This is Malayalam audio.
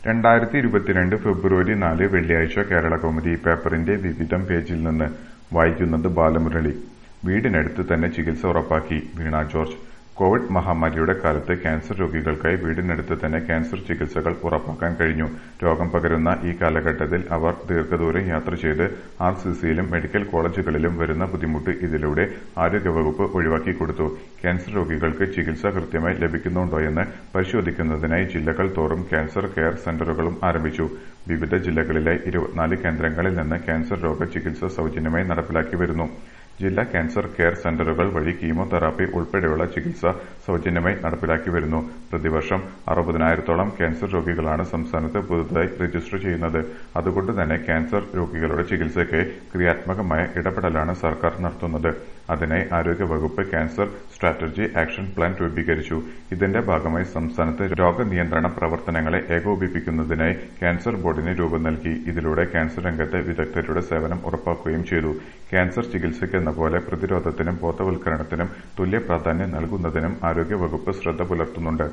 രണ്ടായിരത്തി ഇരുപത്തിരണ്ട് ഫെബ്രുവരി നാല് വെള്ളിയാഴ്ച കേരളകൗമുദി പേപ്പറിന്റെ വിവിധം പേജിൽ നിന്ന് വായിക്കുന്നത് ബാലമുരളി വീടിനടുത്ത് തന്നെ ചികിത്സ ഉറപ്പാക്കി വീണ ജോർജ് കോവിഡ് മഹാമാരിയുടെ കാലത്ത് ക്യാൻസർ രോഗികൾക്കായി വീടിനടുത്ത് തന്നെ ക്യാൻസർ ചികിത്സകൾ ഉറപ്പാക്കാൻ കഴിഞ്ഞു രോഗം പകരുന്ന ഈ കാലഘട്ടത്തിൽ അവർ ദീർഘദൂരം യാത്ര ചെയ്ത് ആർസിസിയിലും മെഡിക്കൽ കോളേജുകളിലും വരുന്ന ബുദ്ധിമുട്ട് ഇതിലൂടെ ആരോഗ്യവകുപ്പ് ഒഴിവാക്കിക്കൊടുത്തു ക്യാൻസർ രോഗികൾക്ക് ചികിത്സ കൃത്യമായി ലഭിക്കുന്നുണ്ടോയെന്ന് പരിശോധിക്കുന്നതിനായി ജില്ലകൾ തോറും ക്യാൻസർ കെയർ സെന്ററുകളും ആരംഭിച്ചു വിവിധ ജില്ലകളിലെ ഇരുപത്തിനാല് കേന്ദ്രങ്ങളിൽ നിന്ന് ക്യാൻസർ രോഗ ചികിത്സ സൗജന്യമായി നടപ്പിലാക്കി വരുന്നു ജില്ലാ ക്യാൻസർ കെയർ സെന്ററുകൾ വഴി കീമോതെറാപ്പി ഉൾപ്പെടെയുള്ള ചികിത്സ സൗജന്യമായി നടപ്പിലാക്കി വരുന്നു പ്രതിവർഷം അറുപതിനായിരത്തോളം ക്യാൻസർ രോഗികളാണ് സംസ്ഥാനത്ത് പുതുതായി രജിസ്റ്റർ ചെയ്യുന്നത് അതുകൊണ്ട് തന്നെ ക്യാൻസർ രോഗികളുടെ ചികിത്സയ്ക്ക് ക്രിയാത്മകമായ ഇടപെടലാണ് സർക്കാർ നടത്തുന്നത് അതിനായി ആരോഗ്യവകുപ്പ് ക്യാൻസർ സ്ട്രാറ്റജി ആക്ഷൻ പ്ലാൻ രൂപീകരിച്ചു ഇതിന്റെ ഭാഗമായി സംസ്ഥാനത്ത് രോഗനിയന്ത്രണ പ്രവർത്തനങ്ങളെ ഏകോപിപ്പിക്കുന്നതിനായി ക്യാൻസർ ബോർഡിന് രൂപം നൽകി ഇതിലൂടെ ക്യാൻസർ രംഗത്തെ വിദഗ്ധരുടെ സേവനം ഉറപ്പാക്കുകയും ചെയ്തു ക്യാൻസർ ചികിത്സയ്ക്കെന്ന പോലെ പ്രതിരോധത്തിനും ബോധവൽക്കരണത്തിനും തുല്യ പ്രാധാന്യം നൽകുന്നതിനും ആരോഗ്യവകുപ്പ് ശ്രദ്ധ പുലർത്തുന്നുണ്ട്